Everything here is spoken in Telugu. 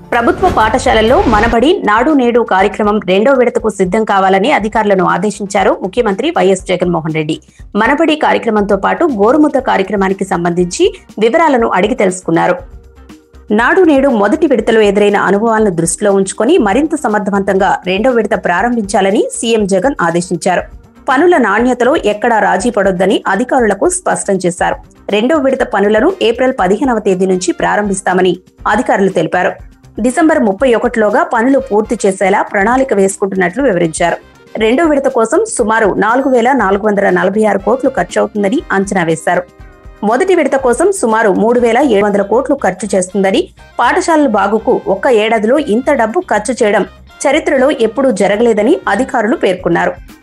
ప్రభుత్వ పాఠశాలల్లో మనబడి నాడు నేడు కార్యక్రమం రెండో విడతకు సిద్ధం కావాలని అధికారులను ఆదేశించారు ముఖ్యమంత్రి వైఎస్ జగన్మోహన్ రెడ్డి మనబడి కార్యక్రమంతో పాటు గోరుముద్ద కార్యక్రమానికి సంబంధించి వివరాలను అడిగి తెలుసుకున్నారు నాడు నేడు మొదటి విడతలో ఎదురైన అనుభవాలను దృష్టిలో ఉంచుకొని మరింత సమర్థవంతంగా రెండో విడత ప్రారంభించాలని సీఎం జగన్ ఆదేశించారు పనుల నాణ్యతలో ఎక్కడా రాజీ పడొద్దని అధికారులకు స్పష్టం చేశారు రెండో విడత పనులను ఏప్రిల్ పదిహేనవ తేదీ నుంచి ప్రారంభిస్తామని అధికారులు తెలిపారు డిసెంబర్ ముప్పై ఒకటిలోగా పనులు పూర్తి చేసేలా ప్రణాళిక వేసుకుంటున్నట్లు వివరించారు రెండో విడత కోసం సుమారు నాలుగు వేల నాలుగు వందల నలభై ఆరు కోట్లు ఖర్చవుతుందని అంచనా వేశారు మొదటి విడత కోసం సుమారు మూడు వేల ఏడు వందల కోట్లు ఖర్చు చేస్తుందని పాఠశాలల బాగుకు ఒక్క ఏడాదిలో ఇంత డబ్బు ఖర్చు చేయడం చరిత్రలో ఎప్పుడూ జరగలేదని అధికారులు పేర్కొన్నారు